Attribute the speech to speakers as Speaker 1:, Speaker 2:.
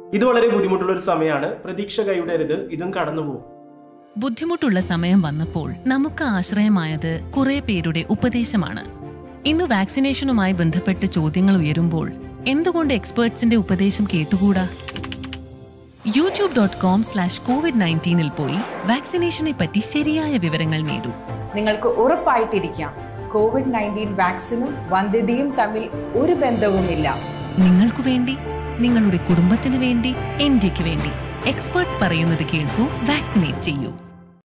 Speaker 1: ഇത് വളരെ ബുദ്ധിമുട്ടുള്ള ഒരു സമയമാണ് പ്രതീക്ഷ കൈവിടരുത് ഇതും കടന്നു പോകും
Speaker 2: ബുദ്ധിമുട്ടുള്ള സമയം വന്നപ്പോൾ നമുക്ക് ആശ്രയമായത് കുറെ പേരുടെ ഉപദേശമാണ് ഇന്ന് വാക്സിനേഷനുമായി ബന്ധപ്പെട്ട് ചോദ്യങ്ങൾ ഉയരുമ്പോൾ എന്തുകൊണ്ട് എക്സ്പേർട്സിന്റെ ഉപദേശം കേട്ടുകൂടാ YouTube dot com slash Covid നയൻറ്റീനിൽ പോയി വാക്സിനേഷനെ പറ്റി ശരിയായ വിവരങ്ങൾ നേടൂ
Speaker 3: നിങ്ങൾക്ക് ഉറപ്പായിട്ടിരിക്കാം കോവിഡ് നയൻറ്റീൻ വാക്സിനും വന്ധ്യതയും തമ്മിൽ ഒരു ബന്ധവുമില്ല
Speaker 2: നിങ്ങൾക്കു വേണ്ടി നിങ്ങളുടെ കുടുംബത്തിന് വേണ്ടി ഇന്ത്യക്ക് വേണ്ടി എക്സ്പേർട്സ് പറയുന്നത് കേൾക്കൂ വാക്സിനേറ്റ് ചെയ്യൂ